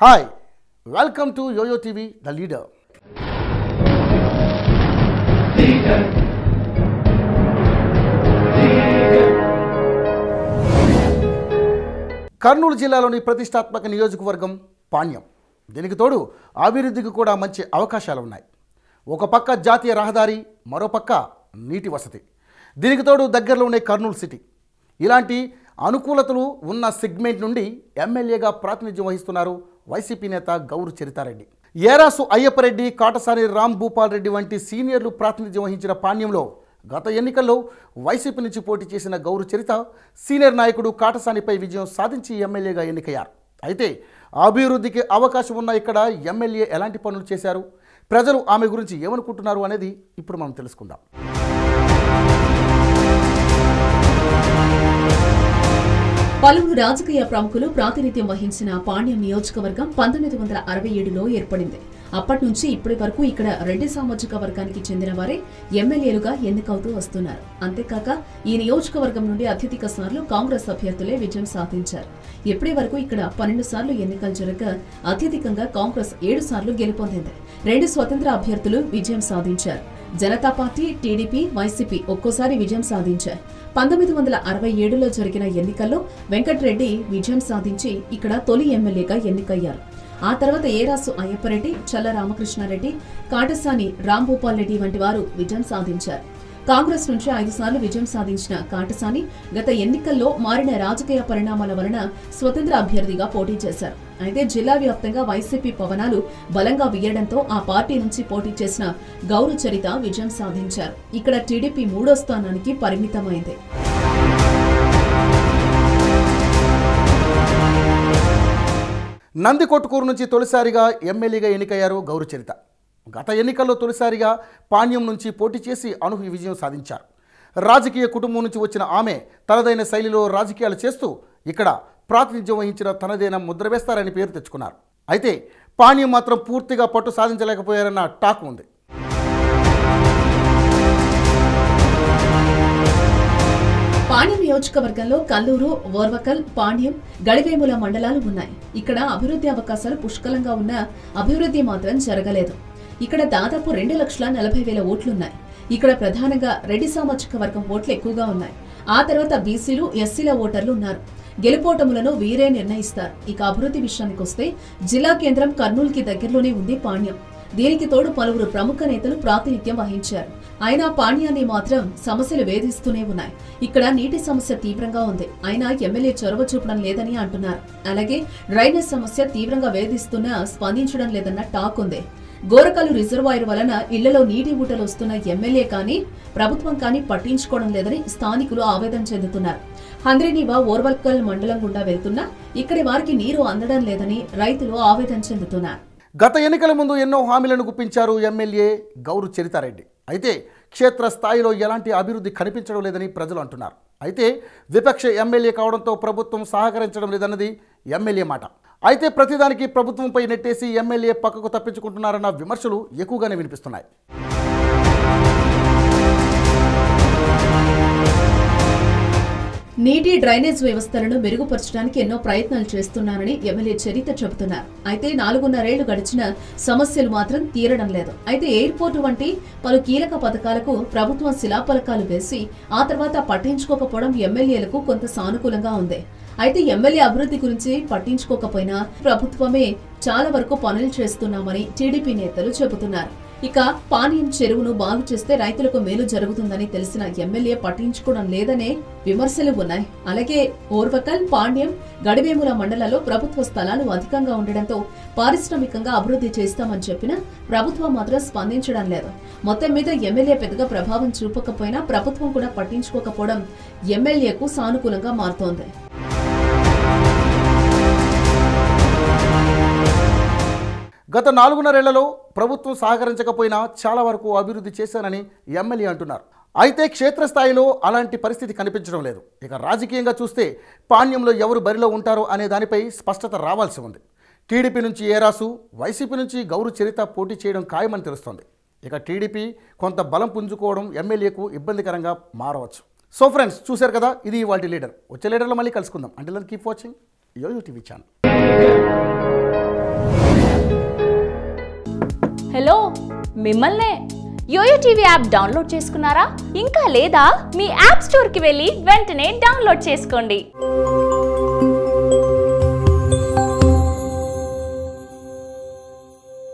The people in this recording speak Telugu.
hi welcome to YoYo TV the leader Kurnool జిల్లాలోని ప్రతిష్టాత్మక నియోజకవర్గం పాణ్యం దీనికి తోడు అభివృద్ధికి కూడా మంచి అవకాశాలు ఉన్నాయి ఒక పక్క జాతీయ రహదారి మరో పక్క నీటి వసతి దీనికి తోడు దగ్గరలో ఉండే కర్నూలు సిటీ ఇలాంటి అనుకూలతలు ఉన్న సెగ్మెంట్ నుండి ఎమ్మెల్యేగా ప్రాతినిధ్యం వహిస్తున్నారు వైసీపీ నేత గౌరు చరితారెడ్డి ఏరాసు అయ్యప్పరెడ్డి కాటసాని రామ్ భూపాల్ రెడ్డి వంటి సీనియర్లు ప్రాతినిధ్యం వహించిన పాణ్యంలో గత ఎన్నికల్లో వైసీపీ నుంచి పోటీ చేసిన గౌరు చరిత సీనియర్ నాయకుడు కాటసానిపై విజయం సాధించి ఎమ్మెల్యేగా ఎన్నికయ్యారు అయితే అభివృద్ధికి అవకాశం ఉన్న ఇక్కడ ఎమ్మెల్యే ఎలాంటి పనులు చేశారు ప్రజలు ఆమె గురించి ఏమనుకుంటున్నారు అనేది ఇప్పుడు మనం తెలుసుకుందాం పలువురు రాజకీయ ప్రముఖులు ప్రాతినిధ్యం వహించిన పాండ్యం నియోజకవర్గం పంతొమ్మిది వందల అరవై ఏడులో ఏర్పడింది అప్పటి నుంచి ఇప్పటి వరకు ఇక్కడ రెడ్డి సామాజిక వర్గానికి చెందిన వారే ఎమ్మెల్యేలుగా ఎన్నికవుతూ వస్తున్నారు అంతేకాక ఈ నియోజకవర్గం నుండి అత్యధిక సార్లు కాంగ్రెస్ అభ్యర్థులే విజయం సాధించారు ఇప్పటి వరకు ఇక్కడ పన్నెండు సార్లు ఎన్నికలు జరగ అత్యధికంగా కాంగ్రెస్ ఏడు సార్లు గెలుపొందింది రెండు స్వతంత్ర అభ్యర్థులు విజయం సాధించారు జనతా పార్టీ టీడీపీ వైసీపీ ఒక్కోసారి విజయం సాధించారు పంతొమ్మిది వందల అరవై ఏడులో జరిగిన ఎన్నికల్లో వెంకటరెడ్డి విజయం సాధించి ఇక్కడ తొలి ఎమ్మెల్యేగా ఎన్నికయ్యారు ఆ తర్వాత ఏరాసు అయ్యప్పరెడ్డి చల్ల రామకృష్ణారెడ్డి కాటసాని రాంభూపాల్ రెడ్డి వంటి వారు విజయం సాధించారు కాంగ్రెస్ నుంచి ఐదు సార్లు విజయం సాధించిన కాటసాని గత ఎన్నికల్లో మారిన రాజకీయ పరిణామాల వలన స్వతంత్ర అభ్యర్థిగా పోటీ చేశారు అయితే జిల్లా వ్యాప్తంగా వైసీపీ పవనాలు బలంగా వీయడంతో ఆ పార్టీ నుంచి పోటీ చేసిన గౌరు చరిత విజయం సాధించారు ఇక్కడ టీడీపీ మూడో స్థానానికి పరిమితమైంది నందికొట్కూరు నుంచి తొలిసారిగా ఎమ్మెల్యేగా ఎన్నికయ్యారు గౌరు చరిత గత ఎన్నికల్లో తొలిసారిగా పాణ్యం నుంచి పోటీ చేసి అనూహ్య విజయం సాధించారు రాజకీయ కుటుంబం నుంచి వచ్చిన ఆమె తనదైన శైలిలో రాజకీయాలు చేస్తూ ఇక్కడ ప్రాతినిధ్యం వహించిన తనదైన ముద్ర వేస్తారని పేరు తెచ్చుకున్నారు అయితే పాణ్యం మాత్రం పూర్తిగా పట్టు సాధించలేకపోయారన్న టాక్ ఉంది పాణ్యం నియోజకవర్గంలో కల్లూరు ఓర్వకల్ పాణ్యం గడివేముల మండలాలు ఉన్నాయి ఇక్కడ అభివృద్ధి అవకాశాలు పుష్కలంగా ఉన్న అభివృద్ధి మాత్రం జరగలేదు ఇక్కడ దాదాపు రెండు లక్షల నలభై వేల ఓట్లున్నాయి ఇక్కడ ప్రధానంగా రెడ్డి సామాజిక వర్గం ఓట్లు ఎక్కువగా ఉన్నాయి ఆ తర్వాత బీసీలు ఎస్సీల ఓటర్లు ఉన్నారు గెలుపోటములను వీరే నిర్ణయిస్తారు ఇక అభివృద్ధి విషయానికి వస్తే జిల్లా కేంద్రం కర్నూలుకి దగ్గరలోనే ఉంది పాణ్యం దీనికి తోడు పలువురు ప్రముఖ నేతలు ప్రాతినిధ్యం వహించారు అయినా పాణ్యాన్ని మాత్రం సమస్యలు వేధిస్తూనే ఉన్నాయి ఇక్కడ నీటి సమస్య తీవ్రంగా ఉంది అయినా ఎమ్మెల్యే చొరవ చూపడం లేదని అంటున్నారు అలాగే డ్రైనేజ్ సమస్య తీవ్రంగా వేధిస్తున్నా స్పందించడం లేదన్న టాక్ ఉంది గోరకల్లు రిజర్వాయర్ వలన ఇళ్లలో నీటి ఊటలు వస్తున్న ఎమ్మెల్యే కానీ ప్రభుత్వం కానీ పట్టించుకోవడం లేదని స్థానికులు ఆవేదన చెందుతున్నారు హంద్రినీవా ఓర్వల్కల్ మండలం గుండా వెళ్తున్నా ఇక్కడి వారికి నీరు అందడం లేదని రైతులు ఆవేదన చెందుతున్నారు గత ఎన్నికల ముందు ఎన్నో హామీలను గుప్పించారు ఎమ్మెల్యే గౌరు చరితారెడ్డి అయితే క్షేత్ర స్థాయిలో ఎలాంటి అభివృద్ధి కనిపించడం లేదని ప్రజలు అంటున్నారు అయితే విపక్ష ఎమ్మెల్యే కావడంతో ప్రభుత్వం సహకరించడం లేదన్నది ఎమ్మెల్యే మాట అయితే ప్రతిదానికి ప్రభుత్వంపై నెట్టేసి ఎమ్మెల్యే పక్కకు తప్పించుకుంటున్నారన్న విమర్శలు ఎక్కువగానే వినిపిస్తున్నాయి నీటి డ్రైనేజ్ వ్యవస్థలను మెరుగుపరచడానికి ఎన్నో ప్రయత్నాలు చేస్తున్నారని ఎమ్మెల్యే చరిత చెబుతున్నారు అయితే నాలుగున్నరేళ్లు గడిచిన సమస్యలు మాత్రం తీరడం లేదు అయితే ఎయిర్పోర్టు వంటి పలు కీలక పథకాలకు ప్రభుత్వం శిలాఫలకాలు వేసి ఆ తర్వాత పట్టించుకోకపోవడం ఎమ్మెల్యేలకు కొంత సానుకూలంగా ఉంది అయితే ఎమ్మెల్యే అభివృద్ధి గురించి పట్టించుకోకపోయినా ప్రభుత్వమే చాలా వరకు పనులు చేస్తున్నామని టీడీపీ నేతలు చెబుతున్నారు ఇక పానీయం చెరువును బాగు చేస్తే రైతులకు మేలు జరుగుతుందని తెలిసిన ఎమ్మెల్యే పట్టించుకోవడం లేదనే విమర్శలు ఉన్నాయి అలాగే ఓర్వకల్ పాండ్యం గడివేముల మండలాల్లో ప్రభుత్వ స్థలాలు అధికంగా ఉండడంతో పారిశ్రామికంగా అభివృద్ధి చేస్తామని చెప్పినా ప్రభుత్వం మాత్రం స్పందించడం లేదు మొత్తం మీద ఎమ్మెల్యే పెద్దగా ప్రభావం చూపకపోయినా ప్రభుత్వం కూడా పట్టించుకోకపోవడం ఎమ్మెల్యేకు సానుకూలంగా మారుతోంది గత నాలుగున్నరేళ్లలో ప్రభుత్వం సహకరించకపోయినా చాలా వరకు అభివృద్ధి చేశానని ఎమ్మెల్యే అంటున్నారు అయితే క్షేత్రస్థాయిలో అలాంటి పరిస్థితి కనిపించడం లేదు ఇక రాజకీయంగా చూస్తే పాణ్యంలో ఎవరు బరిలో ఉంటారో అనే దానిపై స్పష్టత రావాల్సి ఉంది టీడీపీ నుంచి ఏరాసు వైసీపీ నుంచి గౌరు చరిత పోటీ చేయడం ఖాయమని తెలుస్తోంది ఇక టీడీపీ కొంత బలం పుంజుకోవడం ఎమ్మెల్యేకు ఇబ్బందికరంగా మారవచ్చు సో ఫ్రెండ్స్ చూశారు కదా ఇది వాటి లీడర్ వచ్చే లీడర్లో మళ్ళీ కలుసుకుందాం అంటే keep watching YoYo TV channel hello మిమ్మల్నే యోయో టీవీ యాప్ డౌన్లోడ్ చేసుకున్నారా ఇంకా లేదా మీ యాప్ స్టోర్కి వెళ్ళి వెంటనే డౌన్లోడ్ చేసుకోండి